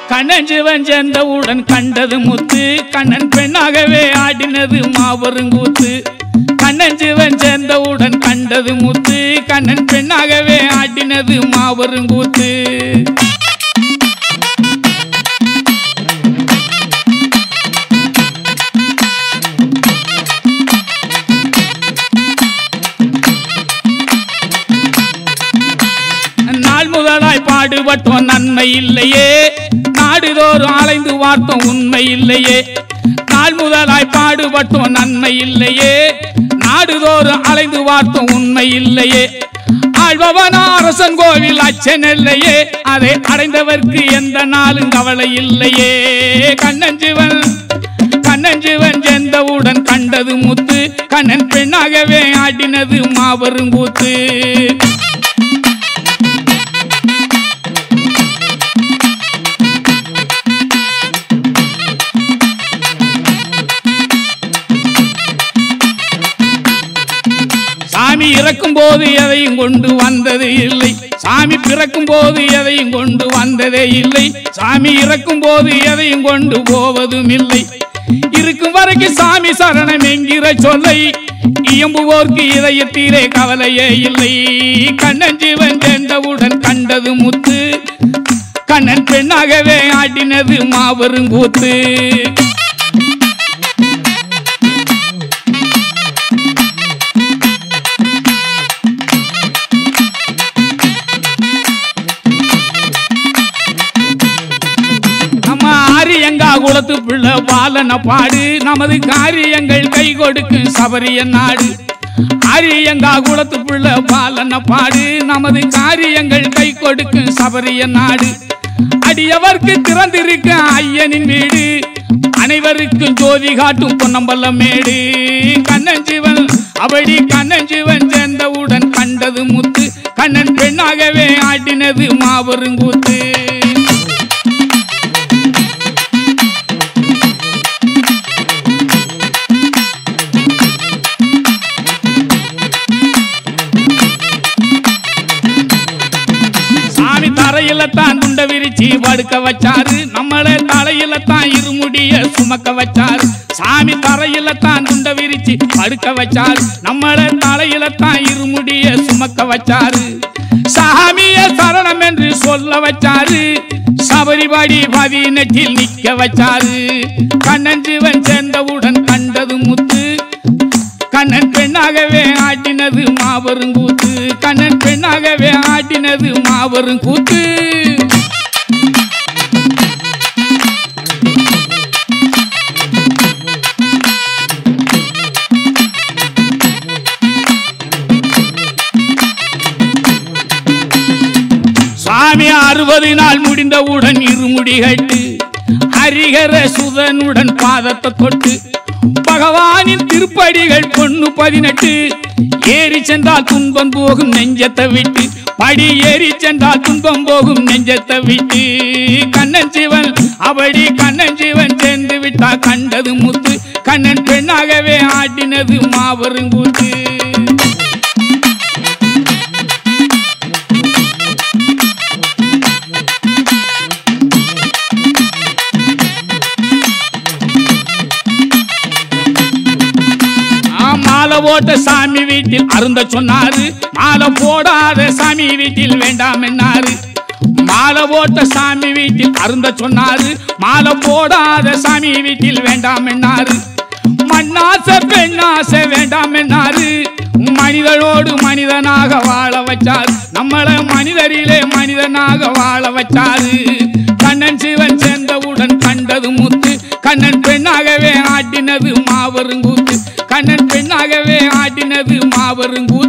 கண்ணன் சிவன் சேர்ந்தவுடன் கண்டது முத்து கண்ணன் பெண்ணாகவே ஆடினது மாபெருங்கூத்து கண்ணன் சிவன் சேர்ந்தவுடன் கண்டது முத்து கண்ணன் பெண்ணாகவே ஆடினது மாபெருங்கூத்து நாள் முதலாய் பாடுபட்டோம் நன்மை இல்லையே நாடுதோறும் அலைந்து பார்த்தோம் உண்மை இல்லையே நாள் முதலாய் பாடுபட்டோம் நன்மை இல்லையே நாடுதோறும் அலைந்து பார்த்தோம் உண்மை இல்லையே ஆழ்பவனா அரசன் கோவில் அச்சன் இல்லையே அதை அடைந்தவர்க்கு எந்த நாளும் கவலை இல்லையே கண்ணஞ்சிவன் கண்ணஞ்சிவன் சென்றவுடன் கண்டது முத்து கண்ணன் பெண்ணாகவே ஆடினது மாபெரும் கூத்து சாமி இறக்கும் போது எதையும் கொண்டு வந்தது இல்லை சாமி பிறக்கும் போது எதையும் கொண்டு வந்ததே இல்லை சாமி இறக்கும் போது எதையும் கொண்டு போவதும் இல்லை இருக்கும் வரைக்கும் சாமி சரணம் என்கிற சொல்லை இயம்புவோர்க்கு இதயத்தீரே கவலையே இல்லை கண்ணன் ஜீவன் சேர்ந்தவுடன் கண்டது முத்து கண்ணன் பெண்ணாகவே ஆடினது மாபெரும் கூத்து நம்ம ஆரியங்கா குலத்து பிள்ளை பாலன பாடு நமது காரியங்கள் கை கொடுக்கும் சபரிய நாடு ஆரியங்கா குலத்து பிள்ளை பாலன பாடு நமது காரியங்கள் கை கொடுக்கும் சபரிய நாடு அடியவர்க்கு திறந்திருக்க ஐயனின் வீடு அனைவருக்கும் ஜோதி காட்டும் பொன்னம்பல்ல மேடு கண்ணஞ்சிவன் அப்படி கண்ணஞ்சிவன் சேர்ந்தவுடன் கண்டது முத்து கண்ணன் பெண்ணாகவே ஆடினது மாபெருங்கூத்து சாமி தரையில தான் துண்ட விரிச்சு படுக்க வச்சாரு நம்மள தலையில தான் இருமுடிய சுமக்க வச்சாரு சாமி தரையில தான் துண்ட விரிச்சு படுக்க வச்சாரு நம்மள தலையில தான் இருமுடிய சுமக்க வச்சாரு சாமிய சரணம் என்று சொல்ல வச்சாரு சபரிபடி பதினெட்டில் நிக்க வச்சாரு கண்ணஞ்சிவன் சேர்ந்தவுடன் கண்டது முத்து கண்ணன் பெண்ணாகவே ஆட்டினது மாபெரும் கூத்து கண்ணன் பெண்ணாகவே ஆட்டினது மாபெரும் கூத்து சுவாமி அறுபது நாள் முடிந்தவுடன் இருமுடி கட்டு ஹரிஹர சுதனுடன் பாதத்தை தொட்டு பகவானின் திருப்படிகள் பொண்ணு பதினெட்டு ஏறி சென்றால் துன்பம் போகும் நெஞ்சத்தை விட்டு படி ஏறி சென்றால் துன்பம் போகும் நெஞ்சத்தை விட்டு கண்ணன் சிவன் அப்படி கண்ணன் சிவன் சேர்ந்து விட்டா கண்டது முத்து கண்ணன் பெண்ணாகவே ஆடினது மாபெரும் கூத்து ஆ, மாலை போட்ட சாமி வீட்டில் அருந்த சொன்னாரு மாலை போடாத சாமி வீட்டில் வேண்டாம் என்னாரு மாலை போட்ட சாமி வீட்டில் அருந்த சொன்னாரு மாலை போடாத சாமி வீட்டில் வேண்டாம் என்னாரு மண்ணாசை பெண்ணாசை வேண்டாம் என்னாரு மனிதனோடு மனிதனாக வாழ வச்சார் நம்மள மனிதரிலே மனிதனாக வாழ வச்சாரு கண்ணன் சிவன் சேர்ந்தவுடன் கண்டது முத்து கண்ணன் பெண்ணாகவே ஆட்டினது மாபெரும் கூத்து கண்ணன் பெண்ணாகவே ஆட்டினது மாபெரும் கூத்து